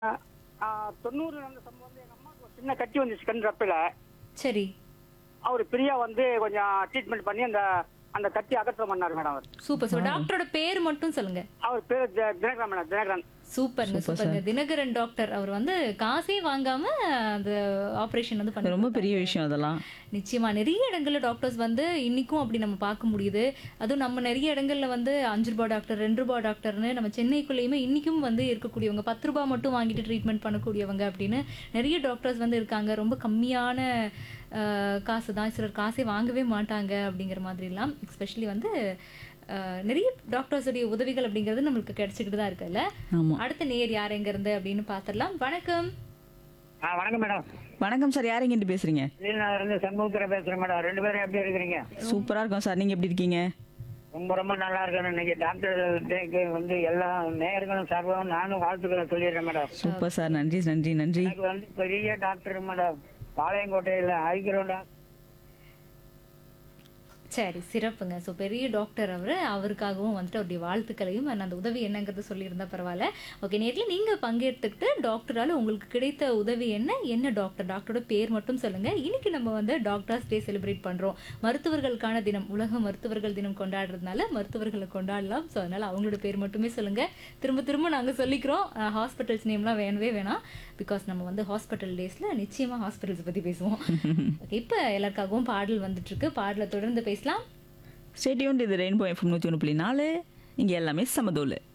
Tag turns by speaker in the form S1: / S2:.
S1: ஆ, தொண்ணூறு நடந்த சம்பவம் வந்து எங்க அம்மாவுக்கு ஒரு சின்ன கட்டி வந்துச்சு கண் ரப்பில
S2: சரி
S1: அவர் பிரியா வந்து கொஞ்சம் ட்ரீட்மெண்ட் பண்ணி அந்த அந்த கட்டி அகற்றம் பண்ணார் மேடம் அவர்
S2: சூப்பர் சூப்பர் டாக்டரோட பேர் மட்டும் சொல்லுங்க
S1: அவர் பேர் தி- தினகரன் மேடம் தினகரன்
S2: சூப்பருங்க சூப்பருங்க தினகரன் டாக்டர் அவர் வந்து காசே வாங்காம அந்த ஆபரேஷன் வந்து பண்ணி
S3: ரொம்ப பெரிய விஷயம் அதெல்லாம்
S2: நிச்சயமா நிறைய இடங்கள்ல டாக்டர்ஸ் வந்து இன்னைக்கும் அப்படி நம்ம பார்க்க முடியுது அதுவும் நம்ம நிறைய இடங்கள்ல வந்து அஞ்சு ரூபாய் டாக்டர் ரெண்டு ரூபாய் டாக்டர்னு நம்ம சென்னைக்குள்ளேயுமே இன்னைக்கும் வந்து இருக்கக்கூடியவங்க பத்து ரூபாய் மட்டும் வாங்கிட்டு ட்ரீட்மெண்ட் பண்ணக்கூடியவங்க அப்படின்னு நிறைய டாக்டர்ஸ் வந்து இருக்காங்க ரொம்ப கம்மியான அஹ், காசு தான் சிலர் காசே வாங்கவே மாட்டாங்க அப்படிங்கிற மாதிரிலாம் எஸ்பெஷலி வந்து அஹ், நிறைய டாக்டர்ஸுடைய உதவிகள் அப்படிங்கிறது நம்மளுக்கு கிடைச்சிக்கிட்டு தான் இருக்குல்ல
S3: ஆமா
S2: அடுத்த நேர் யார் எங்க இருந்து அப்படின்னு பார்த்துடலாம் வணக்கம்
S1: ஆ வணக்கம் மேடம்
S3: வணக்கம் சார் யார் எங்கிட்டு பேசுறீங்க
S1: நான் இருந்து சண்முகத்துல பேசுறேன் மேடம் ரெண்டு பேரும் எப்படி இருக்கிறீங்க
S3: சூப்பரா இருக்கும் சார் நீங்க எப்படி இருக்கீங்க
S1: ரொம்ப ரொம்ப நல்லா இருக்கேன் இன்னைக்கு டாக்டர் டேக்கு வந்து எல்லா நேயர்களும் சார்பாகவும் நானும் வாழ்த்துக்களை சொல்லிடுறேன் மேடம்
S3: சூப்பர் சார் நன்றி நன்றி நன்றி
S1: எனக்கு வந்து பெரிய டாக்டர் மேடம் பாளையங்கோட்டையில் ஐக்கிறோம்
S2: சரி சிறப்புங்க ஸோ பெரிய டாக்டர் அவர் அவருக்காகவும் வந்துட்டு அவருடைய வாழ்த்துக்களையும் and அந்த உதவி என்னங்கிறது சொல்லியிருந்தா பரவாயில்ல ஓகே நேரில் நீங்கள் பங்கேற்றுக்கிட்டு டாக்டரால் உங்களுக்கு கிடைத்த உதவி என்ன என்ன டாக்டர் டாக்டரோட பேர் மட்டும் சொல்லுங்கள் இன்னைக்கு நம்ம வந்து டாக்டர்ஸ் டே செலிப்ரேட் பண்ணுறோம் மருத்துவர்களுக்கான தினம் உலக மருத்துவர்கள் தினம் கொண்டாடுறதுனால மருத்துவர்களை கொண்டாடலாம் ஸோ அதனால் அவங்களோட பேர் மட்டுமே சொல்லுங்கள் திரும்ப திரும்ப நாங்கள் சொல்லிக்கிறோம் ஹாஸ்பிட்டல்ஸ் நேம்லாம் வேணவே வேணாம் பிகாஸ் நம்ம வந்து ஹாஸ்பிட்டல் டேஸில் நிச்சயமாக ஹாஸ்பிட்டல்ஸ் பற்றி பேசுவோம் ஓகே இப்போ எல்லாருக்காகவும் பாடல் வந்துட்டு இருக்கு பாடலை தொடர்ந்து பேசலாம்
S3: ஸ்டேடியோன் இது ரெயின்போ எஃப்எம் நூற்றி ஒன்று புள்ளி நாலு இங்கே எல்லாமே சமதோலு